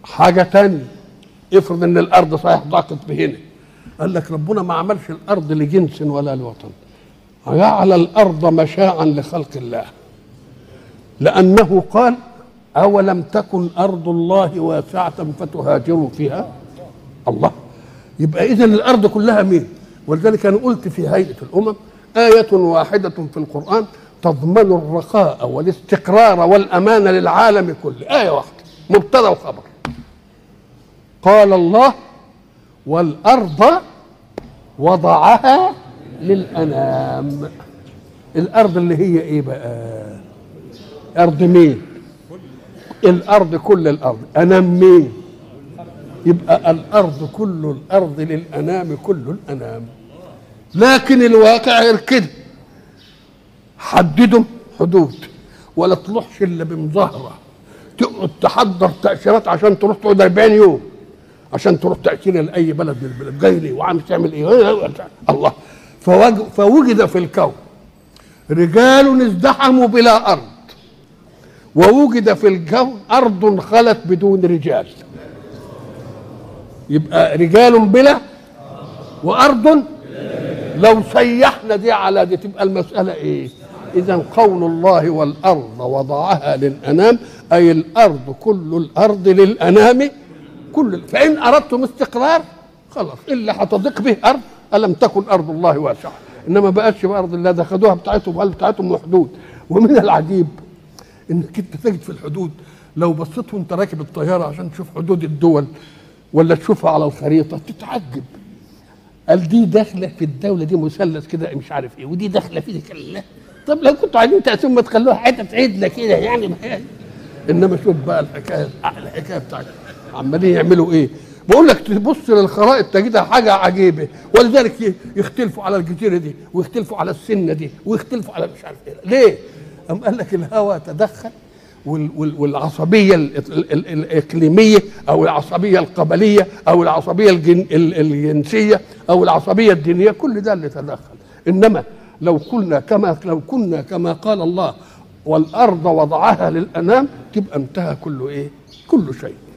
حاجه تانية افرض ان الارض صحيح ضاقت بهنا قال لك ربنا ما عملش الارض لجنس ولا لوطن جعل الارض مشاعا لخلق الله لانه قال اولم تكن ارض الله واسعه فتهاجروا فيها الله يبقى اذا الارض كلها مين ولذلك انا قلت في هيئه الامم ايه واحده في القران تضمن الرخاء والاستقرار والامان للعالم كله ايه واحده مبتدا وخبر قال الله والارض وضعها للانام الارض اللي هي ايه بقى ارض مين الارض كل الارض انام مين يبقى الارض كل الارض للانام كل الانام لكن الواقع غير كده حددوا حدود ولا تروحش الا بمظاهره تقعد تحضر تاشيرات عشان تروح تقعد 40 يوم عشان تروح تاشيره لاي بلد من البلاد جاي لي وعم تعمل ايه الله فوجد, فوجد في الكون رجال ازدحموا بلا ارض ووجد في الكون ارض خلت بدون رجال يبقى رجال بلا وارض لو سيحنا دي على دي تبقى المساله ايه اذا قول الله والارض وضعها للانام اي الارض كل الارض للانام كل فان اردتم استقرار خلاص اللي هتضيق به ارض الم تكن ارض الله واسعه انما بقتش بارض الله ده خدوها بتاعتهم وقال بتاعتهم محدود ومن العجيب انك انت تجد في الحدود لو بصيت وانت راكب الطياره عشان تشوف حدود الدول ولا تشوفها على الخريطه تتعجب قال دي داخله في الدوله دي مثلث كده مش عارف ايه ودي داخله في دي كلها طب لو كنتوا عايزين تقسموا ما تخلوها حتت عدله كده يعني ما هي انما شوف بقى الحكايه الحكايه بتاعتك عمالين يعملوا ايه بقول لك تبص للخرائط تجدها حاجه عجيبه ولذلك يختلفوا على الجزيره دي ويختلفوا على السنه دي ويختلفوا على مش عارف ايه ليه؟ أم قال لك الهوى تدخل وال- وال- والعصبيه ال- ال- ال- الاقليميه او العصبيه القبليه او العصبيه الجن ال- الجنسيه او العصبيه الدينيه كل ده اللي تدخل انما لو كنا كما لو كنا كما قال الله والارض وضعها للانام تبقى انتهى كل ايه؟ كل شيء